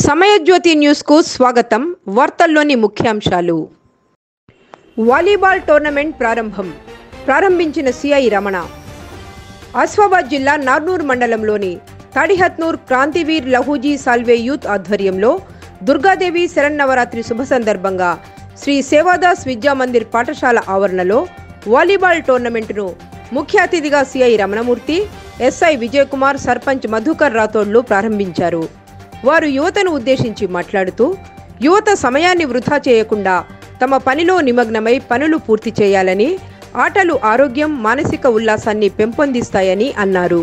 సమయజ్యోతి న్యూస్కు స్వాగతం వార్తల్లోని ముఖ్యాంశాలు వాలీబాల్ టోర్నమెంట్ ప్రారంభం ప్రారంభించిన సిఐ రమణ ఆస్వాబాద్ జిల్లా నార్నూర్ మండలంలోని తాడిహత్నూర్ క్రాంతివీర్ లహూజీ సాల్వే యూత్ ఆధ్వర్యంలో దుర్గాదేవి శరన్నవరాత్రి శుభ సందర్భంగా శ్రీ సేవాదాస్ విద్యా మందిర్ పాఠశాల ఆవరణలో వాలీబాల్ టోర్నమెంటును ముఖ్య అతిథిగా సిఐ రమణమూర్తి ఎస్ఐ విజయకుమార్ సర్పంచ్ మధుకర్ రాథోడ్లు ప్రారంభించారు వారు యువతను ఉద్దేశించి మాట్లాడుతూ యువత సమయాన్ని వృధా చేయకుండా తమ పనిలో నిమగ్నమై పనులు పూర్తి చేయాలని ఆటలు ఆరోగ్యం మానసిక ఉల్లాసాన్ని పెంపొందిస్తాయని అన్నారు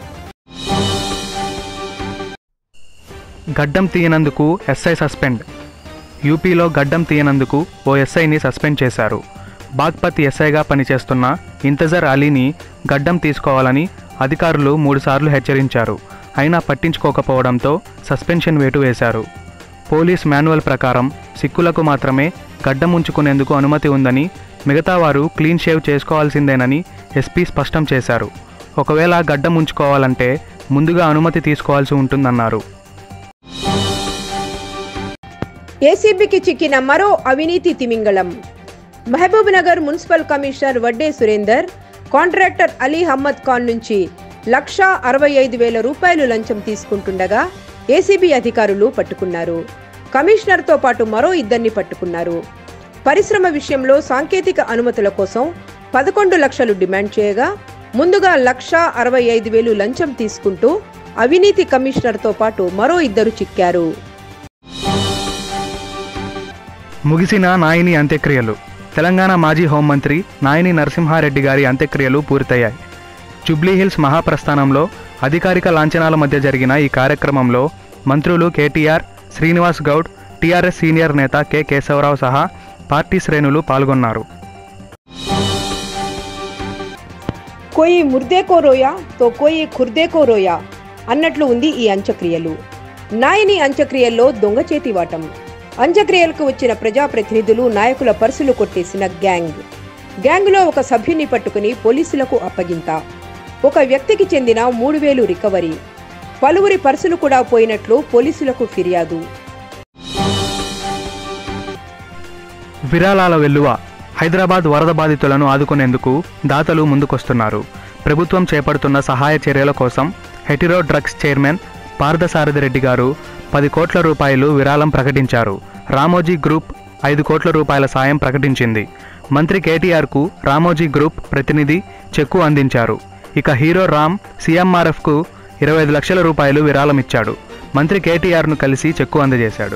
గడ్డం తీయనందుకు ఎస్ఐ సస్పెండ్ యూపీలో గడ్డం తీయనందుకు ఓ ఎస్ఐని సస్పెండ్ చేశారు బాగ్పత్ ఎస్ఐగా పనిచేస్తున్న ఇంతజర్ అలీని గడ్డం తీసుకోవాలని అధికారులు మూడుసార్లు హెచ్చరించారు అయినా పట్టించుకోకపోవడంతో సస్పెన్షన్ వేటు వేశారు పోలీస్ మాన్యువల్ ప్రకారం సిక్కులకు మాత్రమే గడ్డం ఉంచుకునేందుకు అనుమతి ఉందని మిగతా వారు క్లీన్ షేవ్ చేసుకోవాల్సిందేనని ఎస్పీ స్పష్టం చేశారు ఒకవేళ గడ్డం ఉంచుకోవాలంటే ముందుగా అనుమతి తీసుకోవాల్సి ఉంటుందన్నారు ఏసీబీకి చిక్కిన మరో అవినీతి తిమింగళం Mahabubnagar municipal commissioner Vadde Surender contractor Ali Ahmed Khan నుంచి లక్షా అరవై ఐదు వేల రూపాయలు లంచం తీసుకుంటుండగా ఏసీబీ అధికారులు పట్టుకున్నారు కమిషనర్తో పాటు మరో ఇద్దరిని పట్టుకున్నారు పరిశ్రమ విషయంలో సాంకేతిక అనుమతుల కోసం పదకొండు లక్షలు డిమాండ్ చేయగా ముందుగా లక్షా అరవై ఐదు వేలు లంచం తీసుకుంటూ అవినీతి కమిషనర్తో పాటు మరో ఇద్దరు చిక్కారు ముగిసిన నాయిని అంత్యక్రియలు తెలంగాణ మాజీ హోంమంత్రి నాయిని నరసింహారెడ్డి గారి అంత్యక్రియలు పూర్తయ్యాయి జుబ్లీహిల్స్ మహాప్రస్థానంలో అధికారిక లాంఛనాల మధ్య జరిగిన ఈ కార్యక్రమంలో మంత్రులు కేటీఆర్ శ్రీనివాస్ గౌడ్ టీఆర్ఎస్ సీనియర్ నేత కె కేశవరావు సహా పార్టీ శ్రేణులు పాల్గొన్నారు కోయి ముర్దేకో రోయా తో కోయి ఖుర్దేకో రోయా అన్నట్లు ఉంది ఈ అంత్యక్రియలు నాయని అంత్యక్రియల్లో దొంగ చేతివాటం అంత్యక్రియలకు వచ్చిన ప్రజాప్రతినిధులు నాయకుల పర్సులు కొట్టేసిన గ్యాంగ్ గ్యాంగ్లో ఒక సభ్యుని పట్టుకుని పోలీసులకు అప్పగింత ఒక వ్యక్తికి చెందిన మూడు వేలు రికవరీ పలువురి పర్సులు కూడా పోయినట్లు పోలీసులకు ఫిర్యాదు విరాళాల వెల్లువ హైదరాబాద్ వరద బాధితులను ఆదుకునేందుకు దాతలు ముందుకొస్తున్నారు ప్రభుత్వం చేపడుతున్న సహాయ చర్యల కోసం హెటిరో డ్రగ్స్ చైర్మన్ పార్థసారథి రెడ్డి గారు పది కోట్ల రూపాయలు విరాళం ప్రకటించారు రామోజీ గ్రూప్ ఐదు కోట్ల రూపాయల సాయం ప్రకటించింది మంత్రి కేటీఆర్కు రామోజీ గ్రూప్ ప్రతినిధి చెక్కు అందించారు ఇక హీరో రామ్ సీఎంఆర్ఎఫ్కు ఇరవై ఐదు లక్షల రూపాయలు విరాళం ఇచ్చాడు మంత్రి కేటీఆర్ను కలిసి చెక్కు అందజేశాడు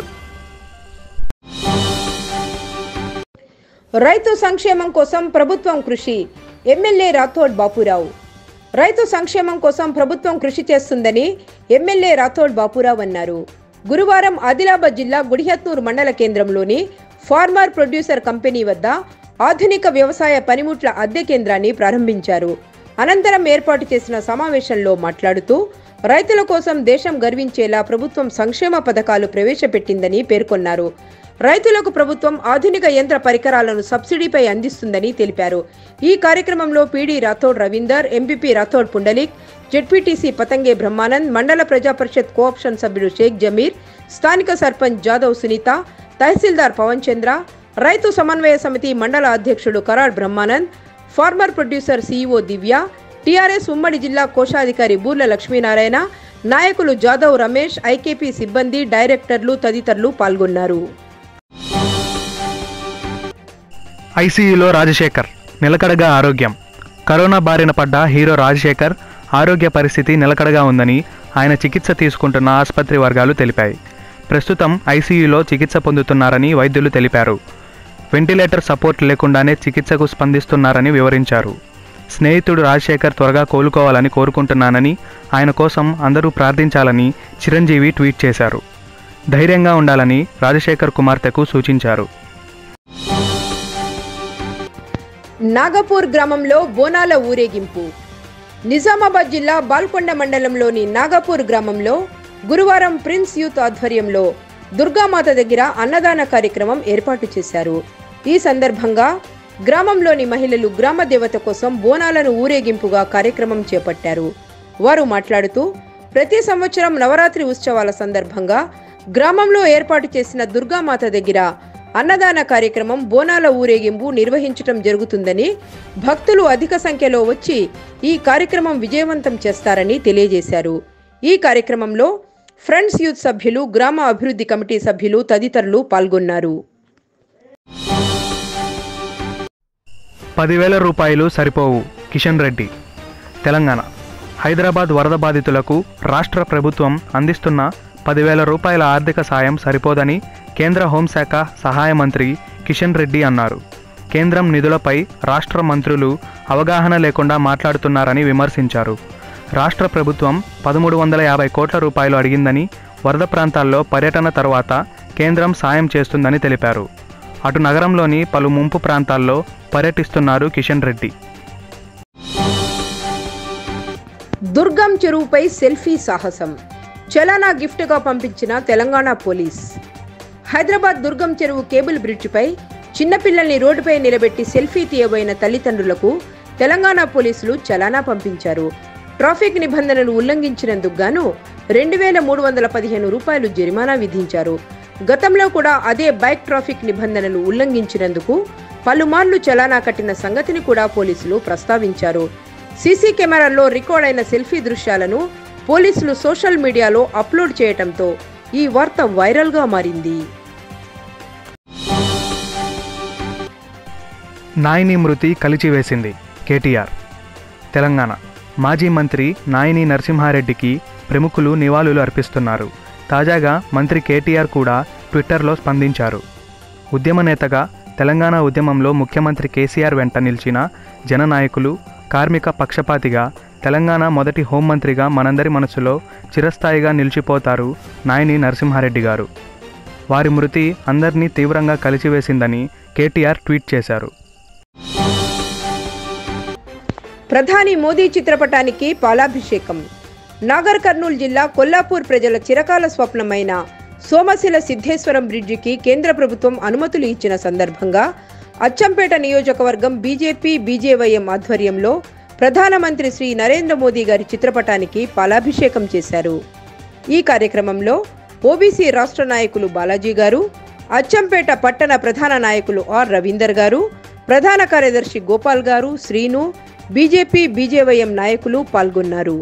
రైతు సంక్షేమం కోసం ప్రభుత్వం కృషి ఎమ్మెల్యే రాథోడ్ బాపురావు రైతు సంక్షేమం కోసం ప్రభుత్వం కృషి చేస్తుందని ఎమ్మెల్యే రాథోడ్ బాపురావు అన్నారు గురువారం ఆదిలాబాద్ జిల్లా గుడిహత్నూరు మండల కేంద్రంలోని ఫార్మర్ ప్రొడ్యూసర్ కంపెనీ వద్ద ఆధునిక వ్యవసాయ పనిముట్ల అద్దె కేంద్రాన్ని ప్రారంభించారు అనంతరం ఏర్పాటు చేసిన సమావేశంలో మాట్లాడుతూ రైతుల కోసం దేశం గర్వించేలా ప్రభుత్వం సంక్షేమ పథకాలు ప్రవేశపెట్టిందని పేర్కొన్నారు రైతులకు ప్రభుత్వం ఆధునిక యంత్ర పరికరాలను సబ్సిడీపై అందిస్తుందని తెలిపారు ఈ కార్యక్రమంలో PD Rathod Ravinder MPP Rathod Pundalik ZPTC Patange Brahmanand మండల ప్రజా పరిషత్ కోఆప్షన్ సభ్యుడు షేక్ జమీర్ స్థానిక సర్పంచ్ జాదవ్ సునీత తహసీల్దార్ పవన్ చంద్ర రైతు సమన్వయ సమితి మండల అధ్యక్షుడు Karad Brahmanand farmer producer CEO Divya TRS ఉమ్మడి జిల్లా కోశాధికారి బూర్ల లక్ష్మీనారాయణ నాయకులు జాదవ్ రమేష్ ఐకేపీ సిబ్బంది డైరెక్టర్లు తదితరులు పాల్గొన్నారు ఐసీయూలో రాజశేఖర్ నిలకడగా ఆరోగ్యం కరోనా బారిన పడ్డ హీరో రాజశేఖర్ ఆరోగ్య పరిస్థితి నిలకడగా ఉందని ఆయన చికిత్స తీసుకుంటున్న ఆసుపత్రి వర్గాలు తెలిపాయి ప్రస్తుతం ఐసీయూలో చికిత్స పొందుతున్నారని వైద్యులు తెలిపారు వెంటిలేటర్ సపోర్ట్ లేకుండానే చికిత్సకు స్పందిస్తున్నారని వివరించారు స్నేహితుడు రాజశేఖర్ త్వరగా కోలుకోవాలని కోరుకుంటున్నానని ఆయన కోసం అందరూ ప్రార్థించాలని చిరంజీవి ట్వీట్ చేశారు ధైర్యంగా ఉండాలని రాజశేఖర్ కుమార్తెకు సూచించారు నాగపూర్ గ్రామంలో బోనాల ఊరేగింపు నిజామాబాద్ జిల్లా బాల్కొండ మండలంలోని నాగపూర్ గ్రామంలో గురువారం ప్రిన్స్ యూత్ ఆధ్వర్యంలో దుర్గామాత దగ్గర అన్నదాన కార్యక్రమం ఏర్పాటు చేశారు ఈ సందర్భంగా గ్రామంలోని మహిళలు గ్రామ దేవత కోసం బోనాలను ఊరేగింపుగా కార్యక్రమం చేపట్టారు వారు మాట్లాడుతూ ప్రతి సంవత్సరం నవరాత్రి ఉత్సవాల సందర్భంగా గ్రామంలో ఏర్పాటు చేసిన దుర్గామాత దగ్గర అన్నదాన కార్యక్రమం బోనాల ఊరేగింపు నిర్వహించటం జరుగుతుందని భక్తులు అధిక సంఖ్యలో వచ్చి ఈ కార్యక్రమం విజయవంతం చేస్తారని తెలియజేశారు ఈ కార్యక్రమంలో ఫ్రెండ్స్ యూత్ సభ్యులు గ్రామ అభివృద్ధి కమిటీ సభ్యులు తదితరులు పాల్గొన్నారు పదివేల రూపాయలు సరిపోవు కిషన్ రెడ్డి తెలంగాణ హైదరాబాద్ వరద బాధితులకు రాష్ట్ర ప్రభుత్వం అందిస్తున్న పదివేల రూపాయల ఆర్థిక సాయం సరిపోదని కేంద్ర హోంశాఖ సహాయ మంత్రి కిషన్ రెడ్డి అన్నారు కేంద్రం నిధులపై రాష్ట్ర మంత్రులు అవగాహన లేకుండా మాట్లాడుతున్నారని విమర్శించారు రాష్ట్ర ప్రభుత్వం పదమూడు వందల యాభై కోట్ల రూపాయలు అడిగిందని వరద ప్రాంతాల్లో పర్యటన తర్వాత కేంద్రం సాయం చేస్తుందని తెలిపారు అటు నగరంలోని పలు ముంపు ప్రాంతాల్లో పర్యటిస్తున్నారు కిషన్ రెడ్డి దుర్గం చెరువుపై సెల్ఫీ సాహసం చలానా గిఫ్ట్గా పంపించిన తెలంగాణ పోలీస్ హైదరాబాద్ దుర్గం చెరువు కేబుల్ బ్రిడ్జిపై చిన్నపిల్లల్ని రోడ్డుపై నిలబెట్టి సెల్ఫీ తీయబోయిన తల్లిదండ్రులకు తెలంగాణ పోలీసులు చలానా పంపించారు ట్రాఫిక్ నిబంధనలు ఉల్లంఘించినందుకు గాను రెండు వేల మూడు వందల పదిహేను రూపాయలు జరిమానా విధించారు గతంలో కూడా అదే బైక్ ట్రాఫిక్ నిబంధనలు ఉల్లంఘించినందుకు పలుమార్లు చలానా కట్టిన సంగతిని కూడా పోలీసులు ప్రస్తావించారు సీసీ కెమెరాల్లో రికార్డ్ అయిన సెల్ఫీ దృశ్యాలను పోలీసులు సోషల్ మీడియాలో అప్లోడ్ చేయటంతో ఈ వార్త వైరల్గా మారింది నాయిని మృతి కలిచివేసింది కేటీఆర్ తెలంగాణ మాజీ మంత్రి నాయిని నరసింహారెడ్డికి ప్రముఖులు నివాళులు అర్పిస్తున్నారు తాజాగా మంత్రి కేటీఆర్ కూడా ట్విట్టర్లో స్పందించారు ఉద్యమ నేతగా తెలంగాణ ఉద్యమంలో ముఖ్యమంత్రి కేసీఆర్ వెంట నిలిచిన జననాయకులు కార్మిక పక్షపాతిగా తెలంగాణ మొదటి హోంమంత్రిగా మనందరి మనసులో చిరస్థాయిగా నిలిచిపోతారు నాయని నరసింహారెడ్డి గారు వారి మృతి అందరినీ తీవ్రంగా కలిచివేసిందని కేటీఆర్ ట్వీట్ చేశారు ప్రధాని మోదీ చిత్రపటానికి పాలాభిషేకం నాగర్ కర్నూలు జిల్లా కొల్లాపూర్ ప్రజల చిరకాల స్వప్నమైన సోమశిల సిద్ధేశ్వరం బ్రిడ్జికి కేంద్ర ప్రభుత్వం అనుమతులు ఇచ్చిన సందర్భంగా అచ్చంపేట నియోజకవర్గం బీజేపీ బీజేవైఎం ఆధ్వర్యంలో ప్రధానమంత్రి శ్రీ నరేంద్ర మోదీ గారి చిత్రపటానికి పాలాభిషేకం చేశారు ఈ కార్యక్రమంలో ఓబీసీ రాష్ట్ర నాయకులు బాలాజీ గారు అచ్చంపేట పట్టణ ప్రధాన నాయకులు ఆర్ రవీందర్ గారు ప్రధాన కార్యదర్శి గోపాల్ గారు శ్రీను బీజేపీ బీజేవైఎం నాయకులు పాల్గొన్నారు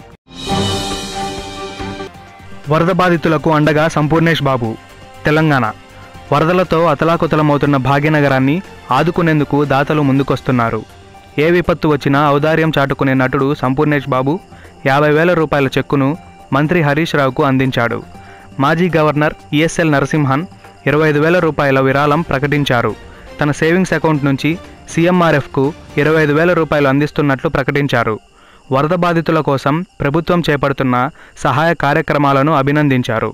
వరద బాధితులకు అండగా సంపూర్ణేష్ బాబు తెలంగాణ వరదలతో అతలాకుతలమవుతున్న భాగ్యనగరాన్ని ఆదుకునేందుకు దాతలు ముందుకొస్తున్నారు ఏ విపత్తు వచ్చినా ఔదార్యం చాటుకునే నటుడు సంపూర్ణేష్ బాబు యాభై వేల రూపాయల చెక్కును మంత్రి హరీష్ రావుకు అందించాడు మాజీ గవర్నర్ ఈఎస్ఎల్ నరసింహన్ ఇరవై ఐదు వేల రూపాయల విరాళం ప్రకటించారు తన సేవింగ్స్ అకౌంట్ నుంచి సీఎంఆర్ఎఫ్కు ఇరవై ఐదు వేల రూపాయలు అందిస్తున్నట్లు ప్రకటించారు వరద బాధితుల కోసం ప్రభుత్వం చేపడుతున్న సహాయ కార్యక్రమాలను అభినందించారు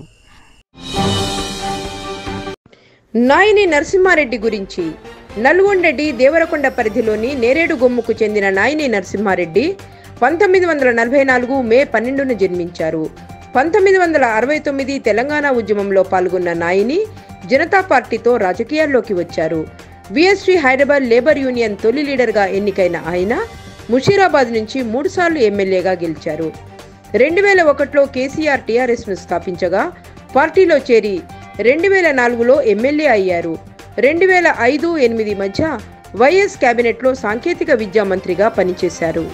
నాయిని నరసింహారెడ్డి గురించి నల్గొండెడ్డి దేవరకొండ పరిధిలోని నేరేడు గొమ్ముకు చెందిన నాయిని నరసింహారెడ్డి పంతొమ్మిది వందల నలభై నాలుగు మే పన్నెండున జన్మించారు పంతొమ్మిది వందల అరవై తొమ్మిది తెలంగాణ ఉద్యమంలో పాల్గొన్న నాయిని జనతా పార్టీతో రాజకీయాల్లోకి వచ్చారు విఎస్టీ హైదరాబాద్ లేబర్ యూనియన్ తొలి లీడర్గా ఎన్నికైన ఆయన ముషీరాబాద్ నుంచి మూడుసార్లు ఎమ్మెల్యేగా గెలిచారు రెండు వేల ఒకటిలో కేసీఆర్ టీఆర్ఎస్ను స్థాపించగా పార్టీలో చేరి రెండు వేల నాలుగులో ఎమ్మెల్యే అయ్యారు రెండు వేల ఐదు ఎనిమిది మధ్య వైఎస్ కేబినెట్లో సాంకేతిక విద్యా మంత్రిగా పనిచేశారు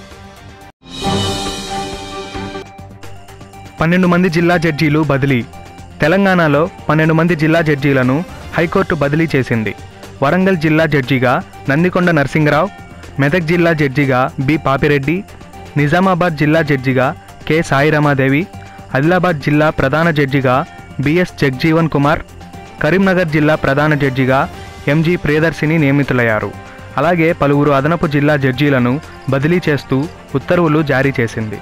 పన్నెండు మంది జిల్లా జడ్జీలు బదిలీ తెలంగాణలో పన్నెండు మంది జిల్లా జడ్జీలను హైకోర్టు బదిలీ చేసింది వరంగల్ జిల్లా జడ్జిగా నందికొండ నరసింగరావు మెదక్ జిల్లా జడ్జిగా బి పాపిరెడ్డి నిజామాబాద్ జిల్లా జడ్జిగా కె సాయిరమాదేవి ఆదిలాబాద్ జిల్లా ప్రధాన జడ్జిగా బిఎస్ జగ్జీవన్ కుమార్ కరీంనగర్ జిల్లా ప్రధాన జడ్జిగా ఎంజి ప్రియదర్శిని నియమితులయ్యారు అలాగే పలువురు అదనపు జిల్లా జడ్జీలను బదిలీ చేస్తూ ఉత్తర్వులు జారీ చేసింది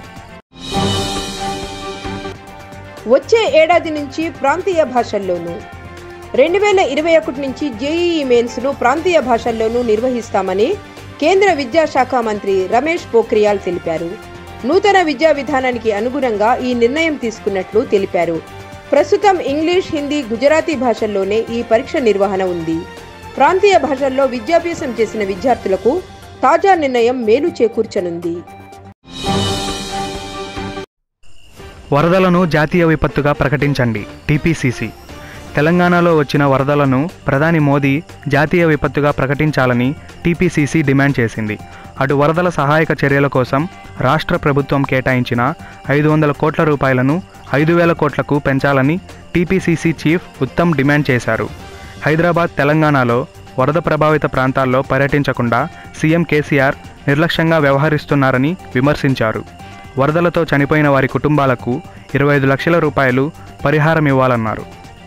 వచ్చే ఏడాది నుంచి ప్రాంతీయ భాషల్లోనూ రెండు వేల ఇరవై ఒకటి నుంచి జేఈఈ మెయిన్స్ను ప్రాంతీయ భాషల్లోనూ నిర్వహిస్తామని కేంద్ర విద్యాశాఖ మంత్రి రమేష్ పోఖ్రియాల్ తెలిపారు నూతన విద్యా విధానానికి అనుగుణంగా ఈ నిర్ణయం తీసుకున్నట్లు తెలిపారు ప్రస్తుతం ఇంగ్లీష్ హిందీ గుజరాతీ భాషల్లోనే ఈ పరీక్ష నిర్వహణ ఉంది ప్రాంతీయ భాషల్లో విద్యాభ్యాసం చేసిన విద్యార్థులకు తాజా నిర్ణయం మేలు చేకూర్చనుంది వరదలను జాతీయ విపత్తుగా ప్రకటించండి టీపీసీసీ తెలంగాణలో వచ్చిన వరదలను ప్రధాని మోదీ జాతీయ విపత్తుగా ప్రకటించాలని టీపీసీసీ డిమాండ్ చేసింది అటు వరదల సహాయక చర్యల కోసం రాష్ట్ర ప్రభుత్వం కేటాయించిన ఐదు వందల కోట్ల రూపాయలను ఐదు వేల కోట్లకు పెంచాలని టీపీసీసీ చీఫ్ ఉత్తమ్ డిమాండ్ చేశారు హైదరాబాద్ తెలంగాణలో వరద ప్రభావిత ప్రాంతాల్లో పర్యటించకుండా సీఎం కేసీఆర్ నిర్లక్ష్యంగా వ్యవహరిస్తున్నారని విమర్శించారు వరదలతో చనిపోయిన వారి కుటుంబాలకు ఇరవై ఐదు లక్షల రూపాయలు పరిహారం ఇవ్వాలన్నారు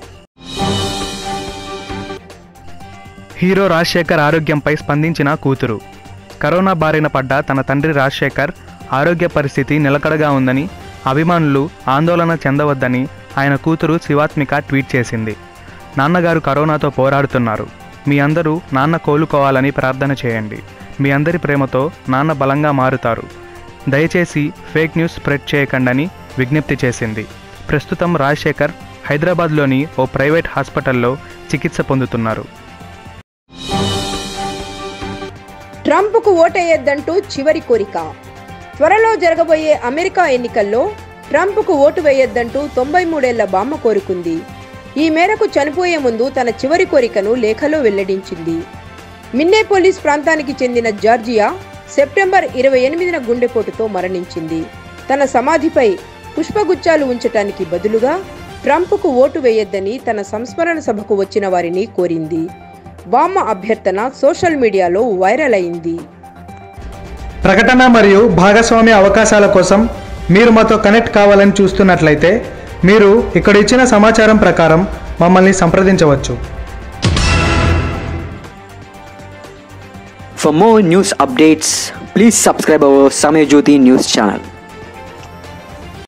హీరో రాజశేఖర్ ఆరోగ్యంపై స్పందించిన కూతురు కరోనా బారిన పడ్డ తన తండ్రి రాజశేఖర్ ఆరోగ్య పరిస్థితి నిలకడగా ఉందని అభిమానులు ఆందోళన చెందవద్దని ఆయన కూతురు శివాత్మిక ట్వీట్ చేసింది నాన్నగారు కరోనాతో పోరాడుతున్నారు మీ అందరూ నాన్న కోలుకోవాలని ప్రార్థన చేయండి మీ అందరి ప్రేమతో నాన్న బలంగా మారుతారు దయచేసి ఫేక్ న్యూస్ స్ప్రెడ్ చేయకండని విజ్ఞప్తి చేసింది ప్రస్తుతం రాజశేఖర్ హైదరాబాద్లోని ఓ ప్రైవేట్ హాస్పిటల్లో చికిత్స పొందుతున్నారు ట్రంప్కు ఓటేయొద్దంటూ చివరి కోరిక త్వరలో జరగబోయే అమెరికా ఎన్నికల్లో ట్రంప్కు ఓటు వేయొద్దంటూ తొంభై మూడేళ్ల బామ్మ కోరుకుంది ఈ మేరకు చనిపోయే ముందు తన చివరి కోరికను లేఖలో వెల్లడించింది మిన్నేపోలిస్ ప్రాంతానికి చెందిన జార్జియా సెప్టెంబర్ ఇరవై ఎనిమిదిన గుండెపోటుతో మరణించింది తన సమాధిపై పుష్పగుచ్చాలు ఉంచటానికి బదులుగా ట్రంప్కు ఓటు వేయొద్దని తన సంస్మరణ సభకు వచ్చిన వారిని కోరింది బామ్మ అభ్యర్థన సోషల్ మీడియాలో వైరల్ అయింది ప్రకటన మరియు భాగస్వామ్య అవకాశాల కోసం మీరు మాతో కనెక్ట్ కావాలని చూస్తున్నట్లయితే మీరు ఇక్కడ ఇచ్చిన సమాచారం ప్రకారం మమ్మల్ని సంప్రదించవచ్చు For more news updates, please subscribe our Samay Jyoti news channel.